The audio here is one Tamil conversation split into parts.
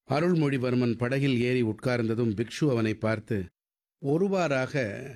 அருள்மொழிவர்மன் படகில் ஏறி உட்கார்ந்ததும் பிக்ஷு அவனை பார்த்து ஒருவாறாக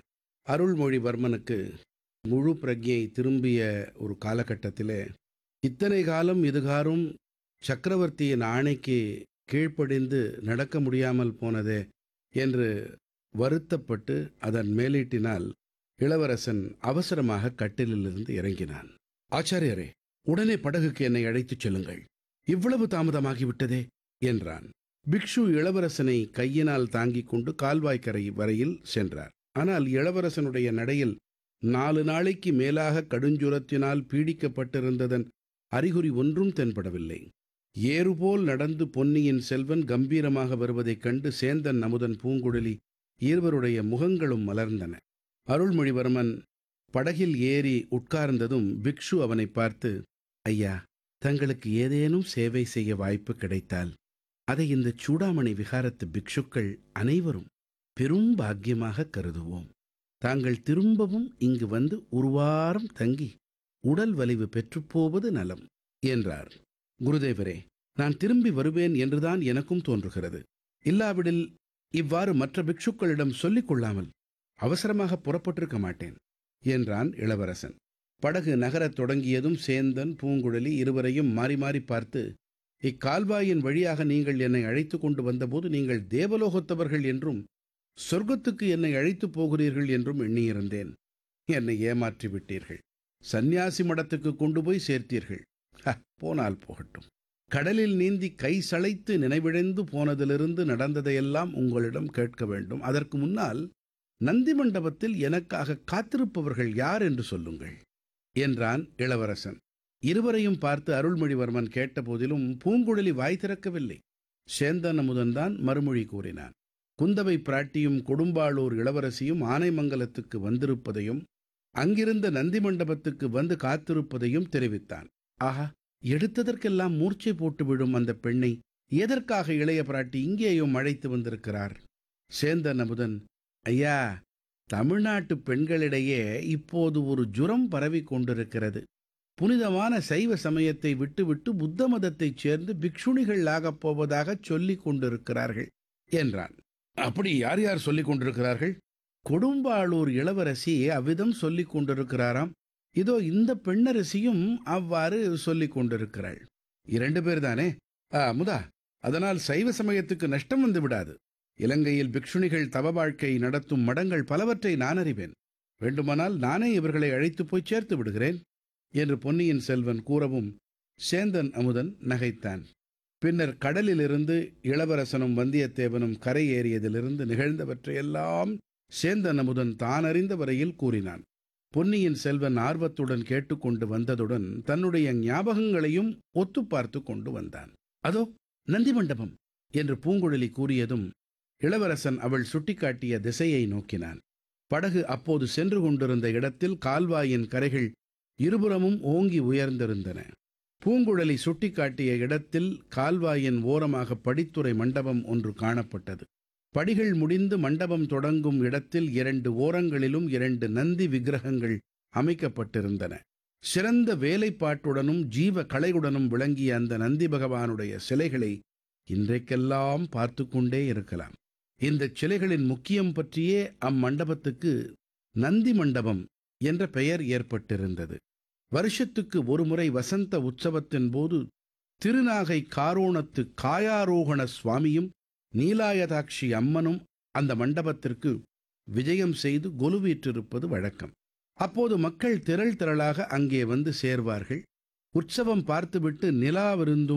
அருள்மொழிவர்மனுக்கு முழு பிரஜை திரும்பிய ஒரு காலகட்டத்திலே இத்தனை காலம் இதுகாரும் சக்கரவர்த்தியின் ஆணைக்கு கீழ்ப்படிந்து நடக்க முடியாமல் போனதே என்று வருத்தப்பட்டு அதன் மேலீட்டினால் இளவரசன் அவசரமாக கட்டிலிலிருந்து இறங்கினான் ஆச்சாரியரே உடனே படகுக்கு என்னை அழைத்துச் செல்லுங்கள் இவ்வளவு தாமதமாகிவிட்டதே என்றான் பிக்ஷு இளவரசனை கையினால் தாங்கிக் கொண்டு கால்வாய்க்கரை வரையில் சென்றார் ஆனால் இளவரசனுடைய நடையில் நாலு நாளைக்கு மேலாக கடுஞ்சுரத்தினால் பீடிக்கப்பட்டிருந்ததன் அறிகுறி ஒன்றும் தென்படவில்லை ஏறுபோல் நடந்து பொன்னியின் செல்வன் கம்பீரமாக வருவதைக் கண்டு சேந்தன் அமுதன் பூங்குழலி இருவருடைய முகங்களும் மலர்ந்தன அருள்மொழிவர்மன் படகில் ஏறி உட்கார்ந்ததும் பிக்ஷு அவனை பார்த்து ஐயா தங்களுக்கு ஏதேனும் சேவை செய்ய வாய்ப்பு கிடைத்தால் அதை இந்த சூடாமணி விகாரத்து பிக்ஷுக்கள் அனைவரும் பெரும் பாக்கியமாக கருதுவோம் தாங்கள் திரும்பவும் இங்கு வந்து ஒரு வாரம் தங்கி உடல் வலிவு பெற்றுப்போவது நலம் என்றார் குருதேவரே நான் திரும்பி வருவேன் என்றுதான் எனக்கும் தோன்றுகிறது இல்லாவிடில் இவ்வாறு மற்ற பிக்ஷுக்களிடம் சொல்லிக் கொள்ளாமல் அவசரமாக புறப்பட்டிருக்க மாட்டேன் என்றான் இளவரசன் படகு நகரத் தொடங்கியதும் சேந்தன் பூங்குழலி இருவரையும் மாறி மாறி பார்த்து இக்கால்வாயின் வழியாக நீங்கள் என்னை அழைத்து கொண்டு வந்தபோது நீங்கள் தேவலோகத்தவர்கள் என்றும் சொர்க்கத்துக்கு என்னை அழைத்துப் போகிறீர்கள் என்றும் எண்ணியிருந்தேன் என்னை ஏமாற்றி விட்டீர்கள் சந்நியாசி மடத்துக்கு கொண்டு போய் சேர்த்தீர்கள் ஹ, போனால் போகட்டும் கடலில் நீந்தி கை சளைத்து நினைவிழந்து போனதிலிருந்து நடந்ததையெல்லாம் உங்களிடம் கேட்க வேண்டும் அதற்கு முன்னால் நந்தி மண்டபத்தில் எனக்காக காத்திருப்பவர்கள் யார் என்று சொல்லுங்கள் என்றான் இளவரசன் இருவரையும் பார்த்து அருள்மொழிவர்மன் கேட்டபோதிலும் பூங்குழலி வாய் திறக்கவில்லை சேந்தன் அமுதன்தான் மறுமொழி கூறினான் குந்தவை பிராட்டியும் கொடும்பாளூர் இளவரசியும் ஆனைமங்கலத்துக்கு வந்திருப்பதையும் அங்கிருந்த நந்தி மண்டபத்துக்கு வந்து காத்திருப்பதையும் தெரிவித்தான் ஆஹா எடுத்ததற்கெல்லாம் மூர்ச்சை போட்டு விடும் அந்த பெண்ணை எதற்காக இளைய பிராட்டி இங்கேயும் அழைத்து வந்திருக்கிறார் சேந்தன் அமுதன் ஐயா தமிழ்நாட்டு பெண்களிடையே இப்போது ஒரு ஜுரம் பரவிக் கொண்டிருக்கிறது புனிதமான சைவ சமயத்தை விட்டுவிட்டு புத்த மதத்தைச் சேர்ந்து பிக்ஷுணிகள் ஆகப் போவதாகச் சொல்லிக் கொண்டிருக்கிறார்கள் என்றான் அப்படி யார் யார் சொல்லிக் கொண்டிருக்கிறார்கள் கொடும்பாளூர் இளவரசி அவ்விதம் சொல்லிக் கொண்டிருக்கிறாராம் இதோ இந்த பெண்ணரசியும் அவ்வாறு சொல்லிக் கொண்டிருக்கிறாள் இரண்டு பேர் தானே ஆ முதா அதனால் சைவ சமயத்துக்கு நஷ்டம் வந்து விடாது இலங்கையில் பிக்ஷுணிகள் தவ வாழ்க்கை நடத்தும் மடங்கள் பலவற்றை நான் அறிவேன் வேண்டுமானால் நானே இவர்களை அழைத்துப் போய் சேர்த்து விடுகிறேன் என்று பொன்னியின் செல்வன் கூறவும் சேந்தன் அமுதன் நகைத்தான் பின்னர் கடலிலிருந்து இளவரசனும் வந்தியத்தேவனும் கரை ஏறியதிலிருந்து நிகழ்ந்தவற்றையெல்லாம் சேந்தன் அமுதன் தான் அறிந்த வரையில் கூறினான் பொன்னியின் செல்வன் ஆர்வத்துடன் கேட்டுக்கொண்டு வந்ததுடன் தன்னுடைய ஞாபகங்களையும் ஒத்து பார்த்து கொண்டு வந்தான் அதோ நந்தி மண்டபம் என்று பூங்குழலி கூறியதும் இளவரசன் அவள் சுட்டிக்காட்டிய திசையை நோக்கினான் படகு அப்போது சென்று கொண்டிருந்த இடத்தில் கால்வாயின் கரைகள் இருபுறமும் ஓங்கி உயர்ந்திருந்தன பூங்குழலி சுட்டிக்காட்டிய இடத்தில் கால்வாயின் ஓரமாக படித்துறை மண்டபம் ஒன்று காணப்பட்டது படிகள் முடிந்து மண்டபம் தொடங்கும் இடத்தில் இரண்டு ஓரங்களிலும் இரண்டு நந்தி விக்கிரகங்கள் அமைக்கப்பட்டிருந்தன சிறந்த வேலைப்பாட்டுடனும் ஜீவ கலையுடனும் விளங்கிய அந்த நந்தி பகவானுடைய சிலைகளை இன்றைக்கெல்லாம் பார்த்து கொண்டே இருக்கலாம் இந்த சிலைகளின் முக்கியம் பற்றியே அம்மண்டபத்துக்கு நந்தி மண்டபம் என்ற பெயர் ஏற்பட்டிருந்தது வருஷத்துக்கு ஒருமுறை வசந்த உற்சவத்தின் போது திருநாகை காரோணத்து காயாரோகண சுவாமியும் நீலாயதாட்சி அம்மனும் அந்த மண்டபத்திற்கு விஜயம் செய்து கொலுவீற்றிருப்பது வழக்கம் அப்போது மக்கள் திரள் திரளாக அங்கே வந்து சேர்வார்கள் உற்சவம் பார்த்துவிட்டு நிலா விருந்தும்